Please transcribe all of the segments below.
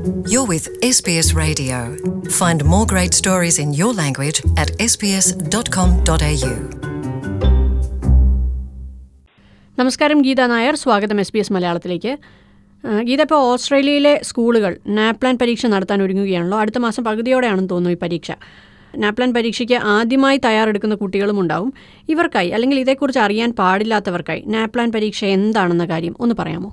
You're with SBS Radio. Find more great stories in your language at sbs.com.au. നമസ്കാരം ഗീത നായർ സ്വാഗതം S B S മലയാളത്തിലേക്ക് ആ, ഗീത ഇപ്പോൾ ഓസ്ട്രേലിയയിലെ സ്കൂളുകൾ നാപ്ലാൻ പരീക്ഷ നടത്താൻ ഒരുങ്ങുകയാണല്ലോ അടുത്ത മാസം പകുതിയോടെയാണെന്ന് തോന്നുന്നു ഈ പരീക്ഷ നാപ്ലാൻ പരീക്ഷയ്ക്ക് ആദ്യമായി തയ്യാറെടുക്കുന്ന കുട്ടികളും ഉണ്ടാവും ഇവർക്കായി അല്ലെങ്കിൽ ഇതേക്കുറിച്ച് അറിയാൻ പാടില്ലാത്തവർക്കായി നാപ്ലാൻ പരീക്ഷ എന്താണെന്ന കാര്യം ഒന്ന് പറയാമോ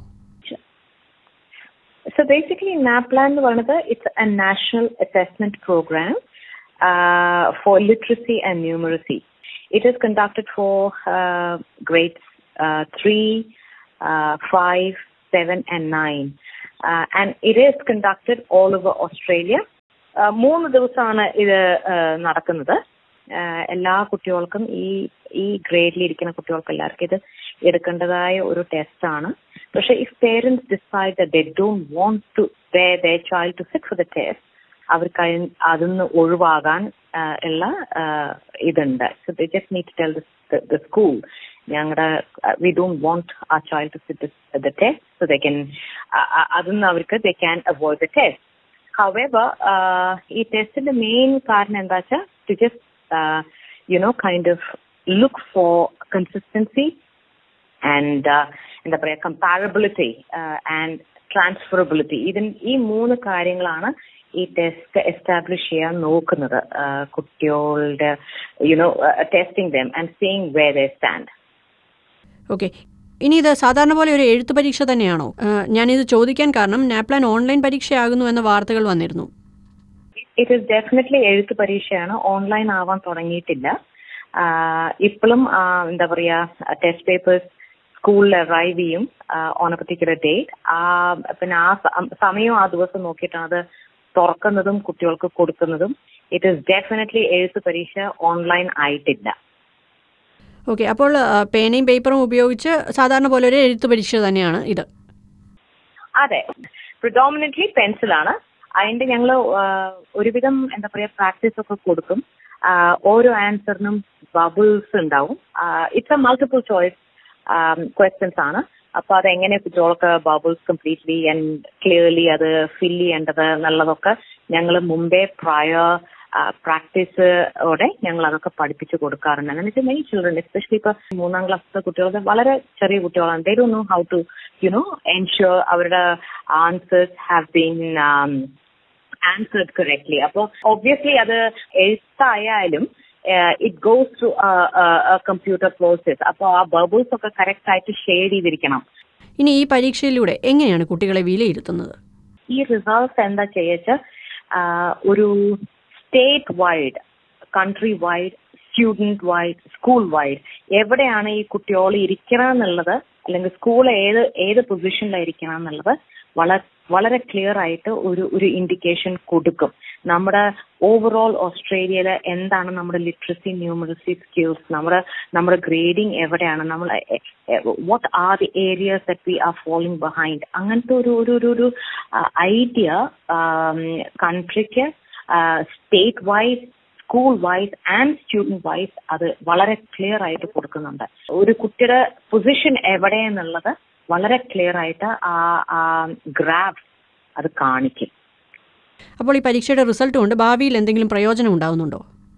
So basically, NAPLAN എന്ന് പറയുന്നത് it's a national assessment program uh, for literacy and numeracy. It is conducted for uh, grades uh, three, uh, five, seven, and nine, uh, and it is conducted all over Australia. Uh, മൂന്ന് ദിവസമാണ് ഇത് uh, നടക്കുന്നത് ആഹ് എല്ലാ കുട്ടികൾക്കും ഈ ഈ ഗ്രേഡിൽ ഇരിക്കുന്ന കുട്ടികൾക്ക് എല്ലാവർക്കും ഇത് എടുക്കേണ്ടതായ ഒരു ടെസ്റ്റ് ആണ് പക്ഷെ if parents decide the they don't want to they they child to sit for the test അവർ കഴി അതിന്ന് ഒഴിവാകാൻ ആഹ് ഉള്ള ആഹ് ഇതുണ്ട് so they just need to tell the school ഞങ്ങളുടെ വി ഡോണ്ട് വോണ്ട് ആ child to sit the test so they can അതിന്ന് അവർക്ക് they can avoid the test However, uh, ഈ ടെസ്റ്റിന്റെ മെയിൻ കാരണം എന്താ വെച്ചാൽ to just you know kind of look for consistency and എന്താ പറയാ കമ്പാരബിലിറ്റി ആൻഡ് ട്രാൻസ്ഫറബിലിറ്റി ഇതിൻ ഈ മൂന്ന് കാര്യങ്ങളാണ് ഈ ടെസ്റ്റ് എസ്റ്റാബ്ലിഷ് ചെയ്യാൻ നോക്കുന്നത് uh, കുട്ടികളുടെ you know testing them and seeing where they stand okay ഇനി ഇത് സാധാരണ പോലെ ഒരു എഴുത്തു പരീക്ഷ തന്നെയാണോ ആ, ഞാനിത് ചോദിക്കാൻ കാരണം നാപ്ലാൻ ഓൺലൈൻ പരീക്ഷയാകുന്നു എന്ന വാർത്തകൾ വന്നിരുന്നു ഇറ്റ് ഇസ് ഡെഫിനറ്റ്ലി എഴുത്ത് പരീക്ഷയാണ് ഓൺലൈൻ ആവാൻ തുടങ്ങിയിട്ടില്ല ഇപ്പോഴും എന്താ പറയാ ടെസ്റ്റ് പേപ്പേഴ്സ് സ്കൂളിൽ അറൈവ് ചെയ്യും ഓൺ എ പർട്ടിക്കുലർ ഡേറ്റ് ആ പിന്നെ ആ സ- സമയവും ആ ദിവസം നോക്കിയിട്ടാണ് അത് തുറക്കുന്നതും കുട്ടികൾക്ക് കൊടുക്കുന്നതും ഇറ്റ് ഇസ് ഡെഫിനറ്റ്ലി എഴുത്ത് പരീക്ഷ ഓൺലൈൻ ആയിട്ടില്ല ഓക്കെ അപ്പോൾ ആ, പേനയും പേപ്പറും ഉപയോഗിച്ച് സാധാരണ പോലെ ഒരു എഴുത്തു പരീക്ഷ തന്നെയാണ് ഇത് അതെ പ്രിഡോമിനറ്റ്ലി പെൻസിലാണ് അതിന്റെ ഞങ്ങൾ ഒരുവിധം എന്താ പറയാ പ്രാക്ടീസ് ഒക്കെ കൊടുക്കും ആ, ഓരോ ആൻസറിനും ബബിൾസ് ഉണ്ടാവും it's a multiple choice questions ആണ് അപ്പൊ അത് എങ്ങനെ കുട്ടികൾക്ക് ബബിൾസ് കംപ്ലീറ്റ്ലി ആൻഡ് ക്ലിയർലി അത് ഫിൽ ചെയ്യേണ്ടത് എന്നുള്ളതൊക്കെ ഞങ്ങൾ മുമ്പേ പ്രയർ പ്രാക്ടീസോടെ ഞങ്ങൾ അതൊക്കെ പഠിപ്പിച്ചു കൊടുക്കാറുണ്ട് എന്ന് വെച്ചാൽ മെനി ചിൽഡ്രൻ എസ്പെഷ്യലി ഇപ്പൊ മൂന്നാം ക്ലാസ്സിലെ കുട്ടികൾക്ക് വളരെ ചെറിയ കുട്ടികളാണ് they do know how to you know ensure അവരുടെ answers have been answered correctly അപ്പോൾ ഒബ്വിയസ്ലി അത് എഴുത്തായാലും it goes to computer process അപ്പോൾ ആ ബബിൾസ് ഒക്കെ കറക്റ്റ് ആയിട്ട് ഷെയ്ഡ് ചെയ്തിരിക്കണം ഇനി ഈ പരീക്ഷയിലൂടെ എങ്ങനെയാണ് കുട്ടികളെ വിലയിരുത്തുന്നത് ഈ റിസൾട്ട്സ് എന്താ ചെയ്യച്ച ഒരു state wide country wide student wide school wide എവിടെയാണ് ഈ കുട്ടികൾ ഇരിക്കണം എന്നുള്ളത് അല്ലെങ്കിൽ സ്കൂൾ ഏത് ഏത് പൊസിഷനിലായിരിക്കണം എന്നുള്ളത് വളരെ വളരെ ക്ലിയർ ആയിട്ട് ഒരു ഒരു ഇൻഡിക്കേഷൻ കൊടുക്കും നമ്മുടെ ഓവറോൾ ഓസ്ട്രേലിയയിലെ എന്താണ് നമ്മുടെ ലിറ്ററസി ന്യൂമറസി സ്കിൽസ് നമ്മുടെ നമ്മുടെ ഗ്രേഡിംഗ് എവിടെയാണ് നമ്മൾ what are the areas that we are following behind അങ്ങനത്തെ ഒരു ഒരു ഒരു ഒരു ഐഡിയ കൺട്രിക്ക് state wise school wise and student wise അത് വളരെ ക്ലിയർ ആയിട്ട് കൊടുക്കുന്നുണ്ട് ഒരു കുട്ടിയുടെ പൊസിഷൻ എവിടെയെന്നുള്ളത് വളരെ ക്ലിയർ ആയിട്ട് ആ ആ ഗ്രാഫ് അത് കാണിക്കും അപ്പോൾ ഈ പരീക്ഷയുടെ റിസൾട്ട് കൊണ്ട് ഭാവിയിൽ എന്തെങ്കിലും പ്രയോജനം ഉണ്ടാവുന്നുണ്ടോ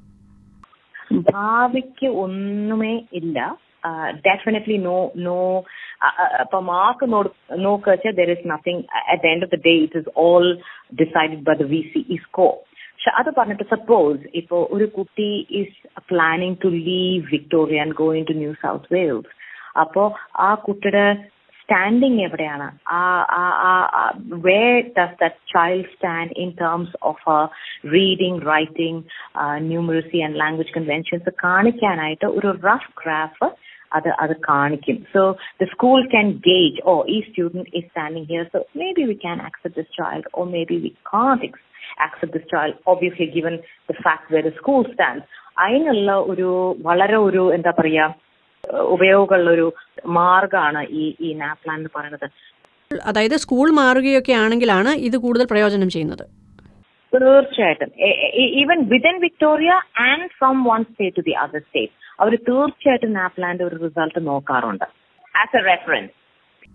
ഭാവിക്ക് ഒന്നുമേ ഇല്ല ഡെഫിനറ്റ്ലി നോ നോ ഇപ്പൊ മാർക്ക് നോക്കുക വെച്ചാൽ there is nothing at the end of the day it is all decided by the V C ഈ സ്കോർ പക്ഷെ അത് പറഞ്ഞിട്ട് സപ്പോസ് ഇപ്പോ ഒരു കുട്ടി is planning to leave Victoria and going to new south Wales അപ്പോ ആ കുട്ടിയുടെ സ്റ്റാൻഡിങ് എവിടെയാണ് വേ does the child stand in terms of reading writing numeracy and language conventions കാണിക്കാനായിട്ട് ഒരു റഫ് ഗ്രാഫ് അത് അത് കാണിക്കും so the school can gauge ഓ ഈ student is standing here so maybe we can accept this child or maybe we can't accept this child obviously given the fact where the school stand അതിനുള്ള ഒരു വളരെ ഒരു എന്താ പറയാ ഉപയോഗമുള്ള ഒരു മാർഗമാണ് ഈ ഈ നാപ്ലാൻ എന്ന് പറയുന്നത് അതായത് സ്കൂൾ മാറുകയൊക്കെ ആണെങ്കിലാണ് ഇത് കൂടുതൽ പ്രയോജനം ചെയ്യുന്നത് തീർച്ചയായിട്ടും even within Victoria and from one state to the other state അവർ തീർച്ചയായിട്ടും നാപ്ലാന്റെ ഒരു റിസൾട്ട് നോക്കാറുണ്ട് ആസ് എ റെഫറൻസ്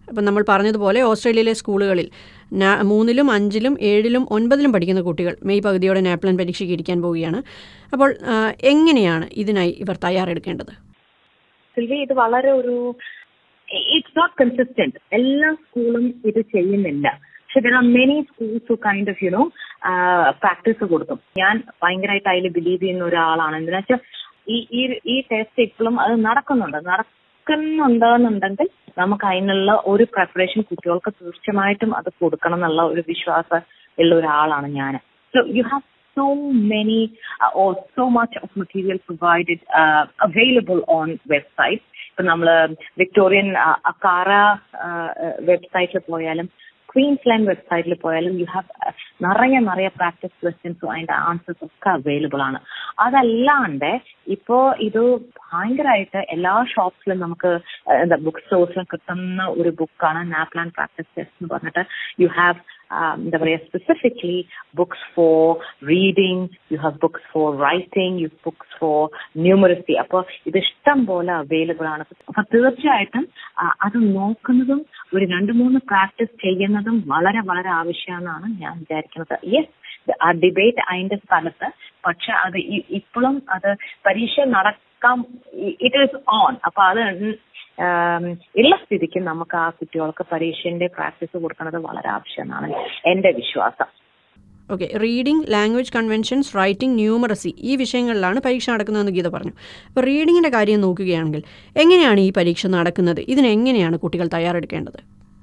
അപ്പം നമ്മൾ പറഞ്ഞതുപോലെ ഓസ്ട്രേലിയയിലെ സ്കൂളുകളിൽ നാ- മൂന്നിലും അഞ്ചിലും ഏഴിലും ഒൻപതിലും പഠിക്കുന്ന കുട്ടികൾ മെയ് പകുതിയോടെ നാപ്ലാൻ പരീക്ഷയ്ക്ക് ഇരിക്കാൻ പോവുകയാണ് അപ്പോൾ ആ, എങ്ങനെയാണ് ഇതിനായി ഇവർ തയ്യാറെടുക്കേണ്ടത് സിൽവി ഇത് വളരെ ഒരു ഇറ്റ്സ് നോട്ട് കൺസിസ്റ്റന്റ് എല്ലാ സ്കൂളും ഇത് ചെയ്യുന്നില്ല പക്ഷെ there are many schools to kind of you know practice കൊടുക്കും ഞാൻ ഭയങ്കരമായിട്ട് അതിൽ ബിലീവ് ചെയ്യുന്ന ഒരാളാണ് എന്താ വെച്ചാൽ ഈ ഈ ഈ ടെസ്റ്റ് ഇപ്പോഴും അത് നടക്കുന്നുണ്ട് നടക്കുന്നുണ്ടെന്നുണ്ടെങ്കിൽ നമുക്ക് അതിനുള്ള ഒരു പ്രിപ്പറേഷൻ കുട്ടികൾക്ക് തീർച്ചയായിട്ടും അത് കൊടുക്കണം എന്നുള്ള ഒരു വിശ്വാസം ഉള്ള ഒരാളാണ് ഞാൻ so you have so many uh, or so much of material provided uh, available on websites. ഇപ്പൊ നമ്മള് വിക്ടോറിയൻ അക്കാറ വെബ്സൈറ്റിൽ പോയാലും ക്വീൻസ്ലാൻഡ് വെബ്സൈറ്റിൽ പോയാലും യു ഹാവ് നിറയെ നിറയെ പ്രാക്ടീസ് ക്വസ്റ്റ്യൻസും അതിന്റെ ആൻസേഴ്സ് ഒക്കെ അവൈലബിൾ ആണ് അതല്ലാണ്ട് ഇപ്പോ ഇത് ഭയങ്കരമായിട്ട് എല്ലാ ഷോപ്സിലും നമുക്ക് uh, എന്താ ബുക്ക് സ്റ്റോഴ്സിലും കിട്ടുന്ന ഒരു ബുക്കാണ് നാപ്ലാൻ പ്രാക്ടീസ് ടെസ്റ്റ് എന്ന് പറഞ്ഞിട്ട് യു ഹാവ് എന്താ പറയാ specifically books for reading you have books for writing you books for numeracy അപ്പോൾ ഇത് ഇഷ്ടം പോലെ അവൈലബിൾ ആണ് അപ്പൊ തീർച്ചയായിട്ടും ആ, അത് നോക്കുന്നതും ഒരു രണ്ട് മൂന്ന് പ്രാക്ടീസ് ചെയ്യുന്നതും വളരെ വളരെ ആവശ്യമാണെന്നാണ് ഞാൻ വിചാരിക്കുന്നത് യെസ് ആ ഡിബേറ്റ് അതിന്റെ സ്ഥലത്ത് പക്ഷെ അത് ഇ- ഇപ്പോഴും അത് പരീക്ഷ നടക്കാം ഇറ്റ് ഈസ് ഓൺ അപ്പൊ അത് ആം, ഉള്ള സ്ഥിതിക്ക് നമുക്ക് ആ കുട്ടികൾക്ക് പരീക്ഷന്റെ പ്രാക്ടീസ് കൊടുക്കുന്നത് വളരെ ആവശ്യമാണ് എന്റെ വിശ്വാസം okay reading language conventions writing numeracy ഈ വിഷയങ്ങളിലാണ് പരീക്ഷ നടക്കുന്നതെന്ന് ഗീത പറഞ്ഞു അപ്പോൾ റീഡിങ്ങിൻ്റെ കാര്യം നോക്കുകയാണെങ്കിൽ എങ്ങനെയാണ് ഈ പരീക്ഷ നടക്കുന്നത് ഇതിനെങ്ങനെയാണ് കുട്ടികൾ തയ്യാറെടുക്കേണ്ടത്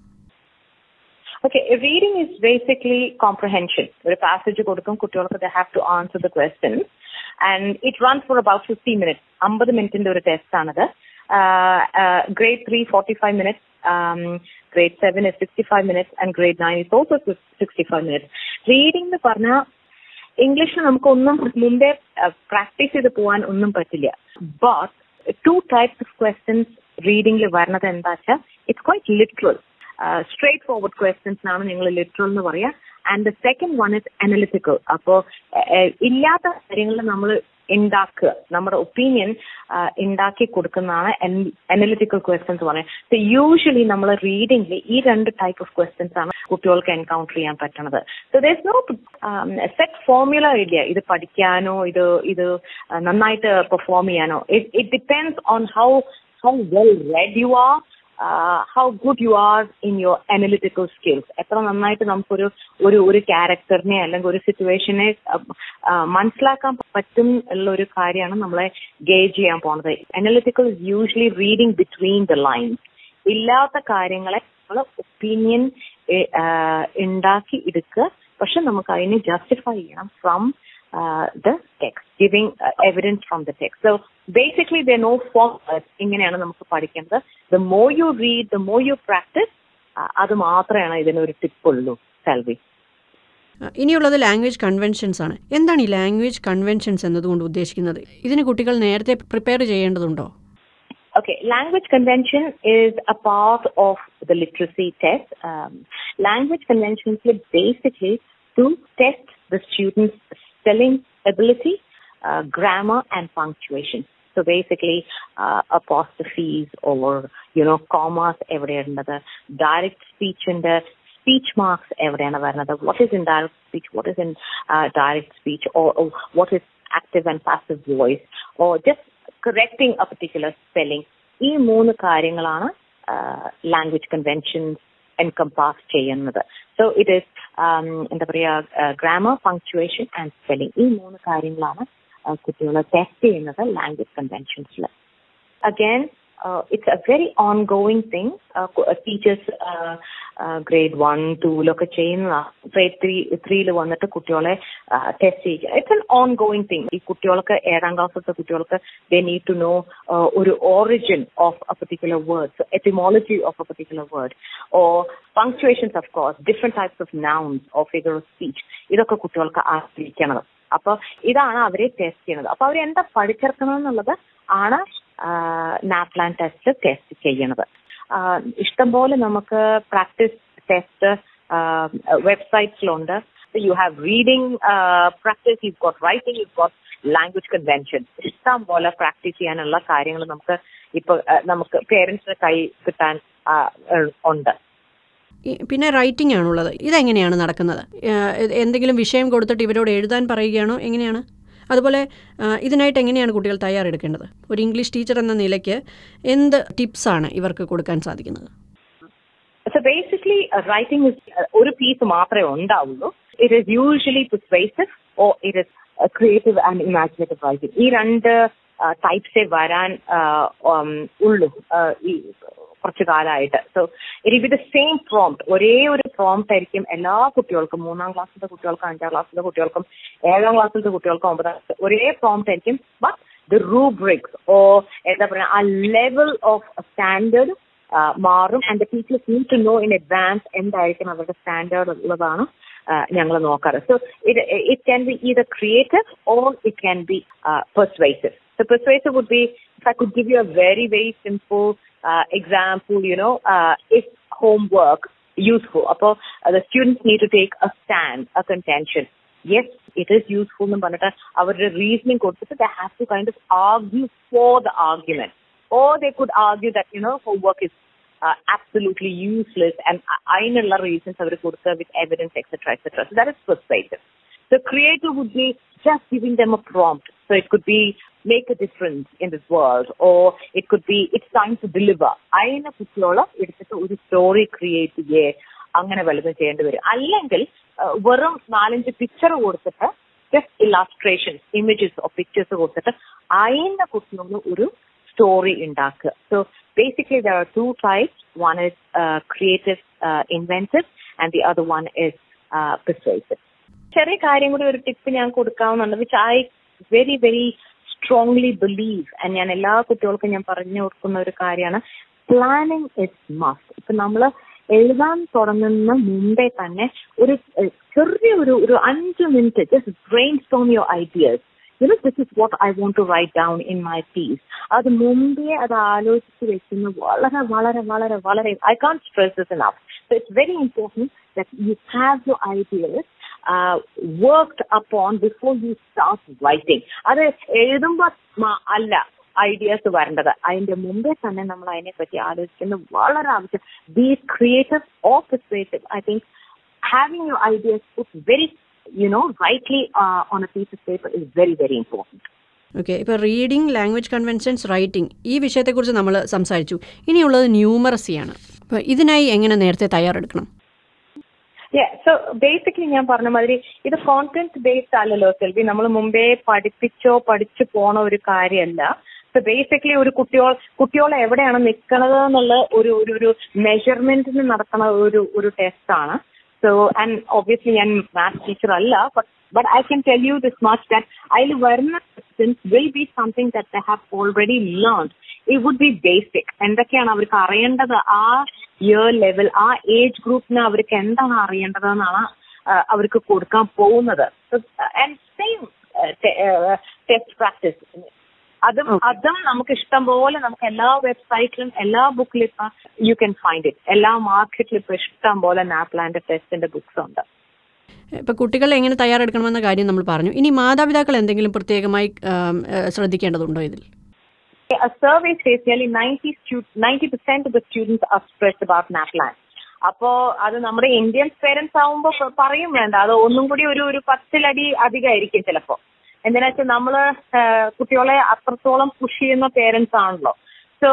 okay reading is basically comprehension ഒരു പാസേജ് കൊടുക്കും കുട്ടികൾക്ക് they have to answer the question and it runs for about fifty minutes അമ്പത് മിനിറ്റിന്റെ ഒരു ടെസ്റ്റ് ആണിത് grade three forty five minutes grade seven is sixty five minutes and grade nine is also sixty five minutes reading എന്ന് പറഞ്ഞാൽ ഇംഗ്ലീഷിൽ നമുക്കൊന്നും മുമ്പേ practice ചെയ്ത് പോകാൻ ഒന്നും പറ്റില്ല but two types of questions റീഡിംഗിൽ വരുന്നത് എന്താ വെച്ചാൽ it's quite literal straightforward questions ആണ് നിങ്ങൾ ലിറ്ററൽ എന്ന് പറയാ and the second one is analytical അപ്പോ ഇല്ലാത്ത കാര്യങ്ങൾ നമ്മൾ ഉണ്ടാക്കുക നമ്മുടെ ഒപ്പീനിയൻ ഉണ്ടാക്കി കൊടുക്കുന്നതാണ് അനലിറ്റിക്കൽ ക്വസ്റ്റ്യൻസ് പറയുന്നത് യൂഷ്വലി നമ്മൾ റീഡിംഗിൽ ഈ രണ്ട് ടൈപ്പ് ഓഫ് ക്വസ്റ്റ്യൻസ് ആണ് കുട്ടികൾക്ക് എൻകൗണ്ടർ ചെയ്യാൻ പറ്റുന്നത് so thus no set formula ഇല്ല ഇത് പഠിക്കാനോ ഇത് ഇത് ആ, നന്നായിട്ട് പെർഫോം ചെയ്യാനോ it depends on how how well read you are how good you are in your analytical skills എത്ര നന്നായിട്ട് നമുക്കൊരു ഒരു ഒരു ക്യാരക്ടറിനെ അല്ലെങ്കിൽ ഒരു സിറ്റുവേഷനെ മനസ്സിലാക്കാൻ പറ്റും ഉള്ള ഒരു കാര്യമാണ് നമ്മളെ ഗേജ് ചെയ്യാൻ പോണത് analytical is usually reading between the lines ഇല്ലാത്ത കാര്യങ്ങളെ നമ്മൾ ഒപ്പീനിയൻ ഉണ്ടാക്കി എടുക്കുക പക്ഷെ നമുക്ക് അതിനെ ജസ്റ്റിഫൈ ചെയ്യണം from the text giving evidence from the text so basically the no form ഇങ്ങനെയാണ് നമുക്ക് പഠിക്കേണ്ടത് the more you read the more you practise അത് മാത്രമാണ് ഇതിനൊരു ടിപ്പുള്ളൂ സെൽവി ആ, ഇനിയുള്ളത് ലാംഗ്വേജ് കൺവെൻഷൻസ് ആണ് എന്താണ് ഈ ലാംഗ്വേജ് കൺവെൻഷൻസ് എന്നതുകൊണ്ട് ഉദ്ദേശിക്കുന്നത് ഇതിന് കുട്ടികൾ നേരത്തെ പ്രിപ്പയർ ചെയ്യേണ്ടതുണ്ടോ Okay, language convention is a part of the literacy test. Um, language conventions are basically to test the student's spelling ability, uh, grammar, and punctuation. So basically, uh, apostrophes or you know commas എവിടെയാണ് direct speech and speech marks എവിടെയാണ് വരുന്നത് what is indirect speech what is in uh, direct speech or, or what is active and passive voice or just correcting a particular spelling ഈ മൂന്ന് കാര്യങ്ങളാണ് language conventions എൻകംപാസ് ചെയ്യുന്നത് so it is എന്താ പറയുക grammar punctuation and spelling ഈ മൂന്ന് കാര്യങ്ങളാണ് കുട്ടികളെ ടെസ്റ്റ് ചെയ്യുന്നത് ലാംഗ്വേജ് കൺവെൻഷൻസിൽ again it's a very ongoing thing teachers grade one ടൂലൊക്കെ ചെയ്യുന്നതാണ് ഗ്രേഡ് ത്രീ ത്രീയിൽ വന്നിട്ട് കുട്ടികളെ ടെസ്റ്റ് ചെയ്യുക it's an ongoing thing ഈ കുട്ടികൾക്ക് ഏഴാം ക്ലാസ്സിലത്തെ കുട്ടികൾക്ക് ദേ നീഡ് ടു നോ ഒരു origin of a particular words etymology of a particular word or punctuations of course different types of nouns of figure of speech ഇതൊക്കെ കുട്ടികൾക്ക് അറിയിക്കണത് അപ്പൊ ഇതാണ് അവരെ ടെസ്റ്റ് ചെയ്യുന്നത് അപ്പൊ അവർ എന്താ പഠിച്ചെടുക്കണം എന്നുള്ളത് ആണ് നാപ്ലാൻ ടെസ്റ്റ് ടെസ്റ്റ് ചെയ്യണത് ഇഷ്ടംപോലെ നമുക്ക് പ്രാക്ടീസ് ടെസ്റ്റ് വെബ്സൈറ്റ്സിലുണ്ട് you have reading practice you got writing you got language convention ഇഷ്ടം പോലെ പ്രാക്ടീസ് ചെയ്യാനുള്ള കാര്യങ്ങൾ നമുക്ക് ഇപ്പൊ നമുക്ക് പേരൻസിന് കൈ കിട്ടാൻ ഉണ്ട് ഈ- പിന്നെ റൈറ്റിംഗ് ആണുള്ളത് ഇതെങ്ങനെയാണ് നടക്കുന്നത് ഏഹ് എ- എന്തെങ്കിലും വിഷയം കൊടുത്തിട്ട് ഇവരോട് എഴുതാൻ പറയുകയാണോ എങ്ങനെയാണ് അതുപോലെ ആ, ഇതിനായിട്ട് എങ്ങനെയാണ് കുട്ടികൾ തയ്യാറെടുക്കേണ്ടത് ഒരു ഇംഗ്ലീഷ് ടീച്ചർ എന്ന നിലയ്ക്ക് എന്ത് ടിപ്സാണ് ഇവർക്ക് കൊടുക്കാൻ സാധിക്കുന്നത് So basically, uh, writing is uh, ഒരു പീസ് മാത്രമേ ഉണ്ടാവുള്ളൂ it is usually persuasive or it is creative and imaginative writing ഈ രണ്ട് ടൈപ്സേ വരാൻ uh, um, ഉള്ളൂ uh, ഈ കുറച്ചു കാലമായിട്ട് so it be the same prompt ഒരേ ഒരു പ്രോംപ്റ്റ് ആയിരിക്കും എല്ലാ കുട്ടികൾക്കും മൂന്നാം ക്ലാസ്സിലെ കുട്ടികൾക്കും അഞ്ചാം ക്ലാസ്സിലെ കുട്ടികൾക്കും ഏഴാം ക്ലാസ്സിലത്തെ കുട്ടികൾക്കും ഒമ്പതാം ക്ലാസ് ഒരേ പ്രോംപ്റ്റ് ആയിരിക്കും ബട്ട് ദ റൂബ്രിക്സ് ഓ എന്താ പറയുക ആ ലെവൽ ഓഫ് സ്റ്റാൻഡേർഡ് മാറും and the teachers need to know in advance എന്തായിരിക്കും അവരുടെ സ്റ്റാൻഡേർഡ് ഉള്ളതാണ് ഞങ്ങൾ നോക്കാറ് so it it can be either creative or it can be persuasive so persuasive would be if I could give you a very very simple example you know if homework useful അപ്പോൾ the students need to take a stand a contention yes it is useful എന്ന് പറഞ്ഞിട്ട് അവരുടെ reasoning കൊടുത്തിട്ട് they have to kind of argue for the argument or they could argue that you know homework is uh, absolutely useless and അതിനുള്ള reasons അവർ കൊടുക്കുക with evidence etc etc so that is persuasive the creative would be just giving them a prompt so it could be make a difference in this world or it could be it's time to deliver അതിനെ കുറിച്ചുള്ള എടുത്തിട്ട് ഒരു story create ചെയ്യേ അങ്ങനെ വല്ലതും ചെയ്യേണ്ടി വരും അല്ലെങ്കിൽ uh, വെറും നാലഞ്ച് പിക്ചർ കൊടുത്തിട്ട് just illustrations images of pictures കൊടുത്തിട്ട് അതിനെ കുറിച്ചുള്ള ഒരു story ഉണ്ടാക്കുക so basically there are two types one is uh, creative uh, inventive and the other one is uh, persuasive ചെറിയ കാര്യം കൂടി ഒരു ടിപ്പ് ഞാൻ കൊടുക്കാവുന്നുണ്ട് which I very very strongly believe and ഞാൻ എല്ലാ കുട്ടികൾക്കും ഞാൻ പറഞ്ഞു കൊടുക്കുന്ന ഒരു കാര്യമാണ് പ്ലാനിങ് ഇസ് മസ്റ്റ് ഇപ്പൊ നമ്മള് എഴുതാൻ തുടങ്ങുന്ന മുമ്പേ തന്നെ ഒരു ഏഹ്, ചെറിയൊരു ഒരു അഞ്ച് മിനിറ്റ് just brainstorm your ideas you know, this is what I want to write down in my piece. അത് മുമ്പേ അത് ആലോചിച്ച് വെക്കുന്ന വളരെ വളരെ വളരെ വളരെ I can't stress this enough. So it's very important that you have your ideas uh, worked upon before you start writing. അത് എഴുതുമ്പോൾ മ- അല്ല ഐഡിയാസ് വരേണ്ടത് അതിന്റെ മുമ്പേ തന്നെ നമ്മൾ അതിനെ പറ്റി ആലോചിക്കുന്നത് വളരെ ആവശ്യം be creative or persuasive I think having your ideas put very, you know, rightly uh, on a piece of paper is very, very important. Okay ഇപ്പോൾ റീഡിംഗ് ലാംഗ്വേജ് കൺവെൻഷൻസ് റൈറ്റിംഗ് ഈ വിഷയത്തെക്കുറിച്ച് നമ്മൾ സംസാരിച്ചു ഇനിയുള്ളത് ന്യൂമറസിയാണ് അപ്പോൾ ഇതിനായി എങ്ങനെ നേരത്തെ തയ്യാറെടുക്കണം Yeah, so basically ഞാൻ പറഞ്ഞ മാതിരി ഇത് കോണ്ടന്റ് ബേസ്ഡ് അല്ലല്ലോ സെൽവി നമ്മൾ മുമ്പേ പഠിപ്പിച്ചോ പഠിച്ചു പോണ ഒരു കാര്യമല്ല സോ ബേസിക്കലി ഒരു കുട്ടിയോൾ കുട്ടിയോൾ എവിടെയാണ് നിൽക്കുന്നത് എന്നുള്ള ഒരു ഒരു ഒരു മെഷർമെന്റിന് നടക്കുന്ന ഒരു ഒരു ടെസ്റ്റ് ആണ് സോ ആൻഡ് ഒബ്വിയസ്ലി ഞാൻ മാത്സ് ടീച്ചർ അല്ല but but I can tell you this much that അതിൽ വരുന്ന questions will be something that they have already learn it would be basic എന്തൊക്കെയാണ് അവർക്ക് അറിയേണ്ടത് ആ ഇയർ ലെവൽ ആ ഏജ് ഗ്രൂപ്പിന് അവർക്ക് എന്താണ് അറിയേണ്ടത് എന്നാണ് അവർക്ക് കൊടുക്കാൻ പോകുന്നത് ആൻഡ് സെയിം ടെസ്റ്റ് പ്രാക്ടീസ് അതും അതും നമുക്ക് ഇഷ്ടം പോലെ നമുക്ക് എല്ലാ വെബ്സൈറ്റിലും എല്ലാ ബുക്കിലും ഇപ്പൊ യു ക്യാൻ ഫൈൻഡ് ഇറ്റ് എല്ലാ മാർക്കറ്റിലും ഇപ്പൊ ഇഷ്ടം പോലെ നാപ്ലാന്റെ ടെസ്റ്റിന്റെ ബുക്സ് ഉണ്ട് ഇപ്പോൾ കുട്ടികൾ എങ്ങനെ തയ്യാറെടുക്കണമെന്ന കാര്യം നമ്മൾ പറഞ്ഞു ഇനി മാതാപിതാക്കൾ എന്തെങ്കിലും പ്രത്യേകമായി ആം, ഏഹ്, ശ്രദ്ധിക്കേണ്ടതുണ്ടോ ഇതിൽ A survey says nearly 90 stu- 90% of the students are stressed about NAPLAN. അപ്പോ അത് നമ്മുടെ ഇന്ത്യൻ പേരൻസ് ആവുമ്പോ പ- പറയും വേണ്ട അത് ഒന്നും കൂടി ഒരു ഒരു പത്തിലടി അധികമായിരിക്കും ചിലപ്പോ എന്തിനാ വെച്ചാൽ നമ്മള് ആഹ്, കുട്ടികളെ അത്രത്തോളം പുഷ് ചെയ്യുന്ന പേരൻസ് ആണല്ലോ so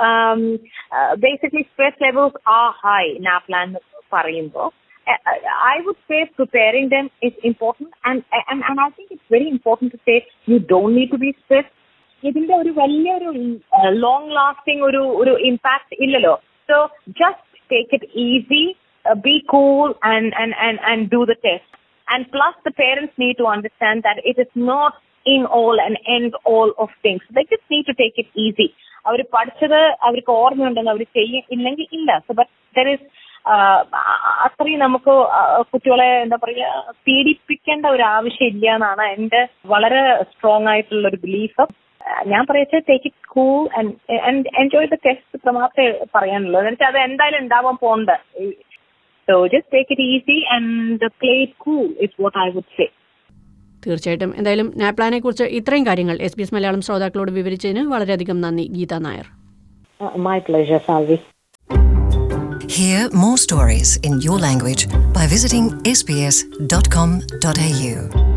basically stress levels are high NAPLAN എന്ന് പറയുമ്പോൾ I would say preparing them is important, and and and I think it's very important to say you don't need to be stressed. ഇതിന്റെ ഒരു വലിയൊരു long lasting ഒരു ഒരു impact ഇല്ലല്ലോ so just take it easy be cool and and and and do the test and plus the parents need to understand that it is not in all and end all of things they just need to take it easy അവർ പഠിച്ചത് അവർക്ക് ഓർമ്മയുണ്ടെന്ന് അവർ ചെയ്യും ഇല്ലെങ്കിൽ ഇല്ല so but there is അത്രയും നമുക്ക് ആ, കുട്ടികളെ എന്താ പറയുക പീഡിപ്പിക്കേണ്ട ഒരു ആവശ്യം ഇല്ല എന്നാണ് എന്റെ വളരെ സ്ട്രോങ് ആയിട്ടുള്ള ഒരു ബിലീഫ് ഞാൻ പറയട്ടെ take it cool and enjoy the test ഇത്ര മാത്രമേ പറയാനുള്ളൂ എന്നുവെച്ചാൽ അത് എന്തായാലും ഉണ്ടാവാൻ പോണ്ട് so just take it easy and play it cool it's what I would say തീർച്ചയായിട്ടും എന്തായാലും നാപ്ലാനെ കുറിച്ച് ഇത്രയും കാര്യങ്ങൾ എസ് ബി എസ് മലയാളം ശ്രോതാക്കളോട് വിവരിച്ചതിന് വളരെയധികം നന്ദി Geetha Nair my pleasure Salvi Hear more stories in your language by visiting sbs.com.au.